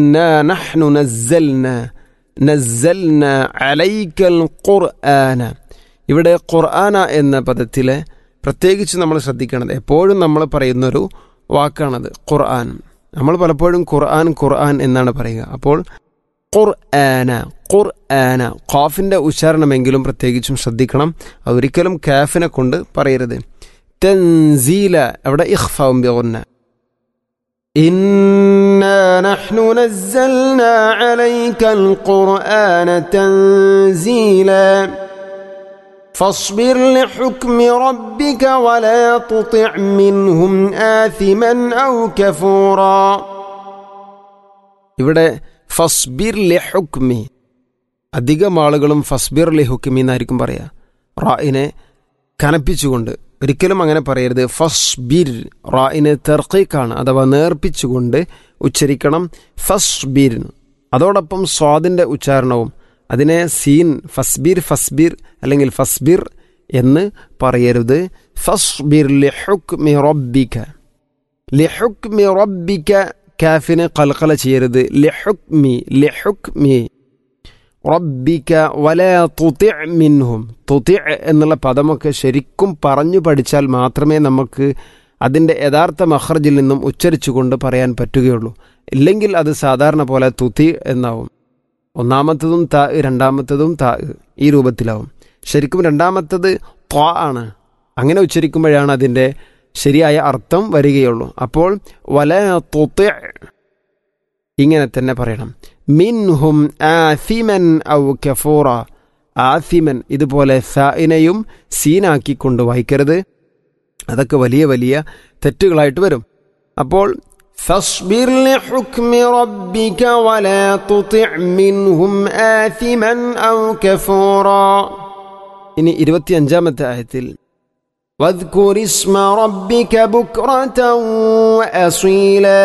ഇന്നാ നഹ്നു നസ്സൽന നസ്സൽന അലൈക്കൽ ഖുർആന ഇവിടെ ഖുർആന എന്ന പദത്തിലെ പ്രത്യേകിച്ച് നമ്മൾ ശ്രദ്ധിക്കേണ്ടത് എപ്പോഴും നമ്മൾ പറയുന്നൊരു വാക്കാണത് ഖുർആൻ നമ്മൾ പലപ്പോഴും ഖുർആൻ ഖുർആൻ എന്നാണ് പറയുക അപ്പോൾ ഖുർആന ഖുർആന ഖാഫിൻ്റെ ഉച്ചാരണമെങ്കിലും പ്രത്യേകിച്ചും ശ്രദ്ധിക്കണം അത് ഒരിക്കലും കാഫിനെ കൊണ്ട് പറയരുത് തൻസീല അവിടെ ഇഖ്ഫാവും ബിഗുന്ന إنا نحن نزلنا عليك القرآن تنزيلا فاصبر لحكم ربك ولا تطع منهم آثما أو كفورا ഇവിടെ ഫസ്ബിർ ലി ഹുക്മി അധികം ആളുകളും ഫസ്ബിർ ലി ഹുക്മി എന്നായിരിക്കും പറയുക റായിനെ കനപ്പിച്ചുകൊണ്ട് ഒരിക്കലും അങ്ങനെ പറയരുത് ഫസ്ബിർ റായിന് തെർക്കീക്കാണ് അഥവാ നേർപ്പിച്ചുകൊണ്ട് ഉച്ചരിക്കണം ഫസ്ബിർ അതോടൊപ്പം സ്വാദിൻ്റെ ഉച്ചാരണവും അതിനെ സീൻ ഫസ്ബിർ ഫസ്ബിർ അല്ലെങ്കിൽ ഫസ്ബിർ എന്ന് പറയരുത് ഫസ്ബിർ ലിഹുക്മി റബ്ബിക ലിഹുക്മി റബ്ബിക കാഫിനെ കൽക്കല ചെയ്യരുത് ലിഹുക്മി ലിഹുക്മി റബ്ബിക വല തുതി മിൻഹും തുതി എന്നുള്ള പദമൊക്കെ ശരിക്കും പറഞ്ഞു പഠിച്ചാൽ മാത്രമേ നമുക്ക് അതിൻ്റെ യഥാർത്ഥ മഹർജിൽ നിന്നും ഉച്ചരിച്ചുകൊണ്ട് പറയാൻ പറ്റുകയുള്ളൂ ഇല്ലെങ്കിൽ അത് സാധാരണ പോലെ തുതി എന്നാവും ഒന്നാമത്തതും താ രണ്ടാമത്തതും താ ഈ രൂപത്തിലാവും ശരിക്കും രണ്ടാമത്തത് ത്വാ ആണ് അങ്ങനെ ഉച്ചരിക്കുമ്പോഴാണ് അതിൻ്റെ ശരിയായ അർത്ഥം വരികയുള്ളൂ അപ്പോൾ വല തുതി ഇങ്ങനെ തന്നെ പറയണം മിൻഹും ആസിമൻ ഔ കഫൂറ ആസിമൻ ഇതുപോലെ സായിനെയും സീനാക്കിക്കൊണ്ട് വായിക്കരുത് അതൊക്കെ വലിയ വലിയ തെറ്റുകളായിട്ട് വരും അപ്പോൾ فاصبر لحكم ربك ولا تطع منهم آثما أو كفورا ഇനി ഇരുപത്തിയഞ്ചാമത്തെ ആയത്തിൽ واذكر اسم ربك بكرة وأصيلا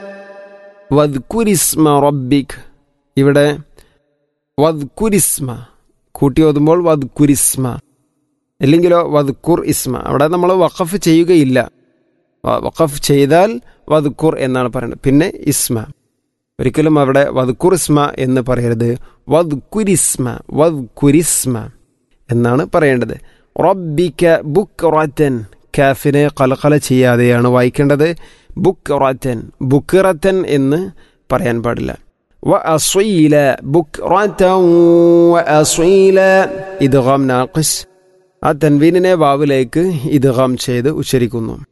വദ്കുരിസ്മ റബ്ബിക് ഇവിടെ വദ്കുരിസ്മ കൂട്ടി ഓതുമ്പോൾ വദ്കുരിസ്മ ഇല്ലെങ്കിലോ വദ്കുർ ഇസ്മ അവിടെ നമ്മൾ വഖഫ് ചെയ്യുകയില്ല വഖഫ് ചെയ്താൽ വദ്കുർ എന്നാണ് പറയുന്നത് പിന്നെ ഇസ്മ ഒരിക്കലും അവിടെ വദ്കുർ ഇസ്മ എന്ന് പറയരുത് വദ്കുരിസ്മ വദ്കുരിസ്മ എന്നാണ് പറയേണ്ടത് റബ്ബിക്ക ബുക്ക് റത്തൻ കാഫിനെ കലകല ചെയ്യാതെയാണ് വായിക്കേണ്ടത് ബുക്റത്തൻ ബുക്റത്തൻ എന്ന് പറയാൻ പാടില്ല വ അസ്വീല ബുക്റത്തൻ വ അസ്വീല ഇദ്ഗാം നാഖിസ് ആ തൻവീനിനെ വാവിലേക്ക് ഇദ്ഗാം ചെയ്ത് ഉച്ചരിക്കുന്നു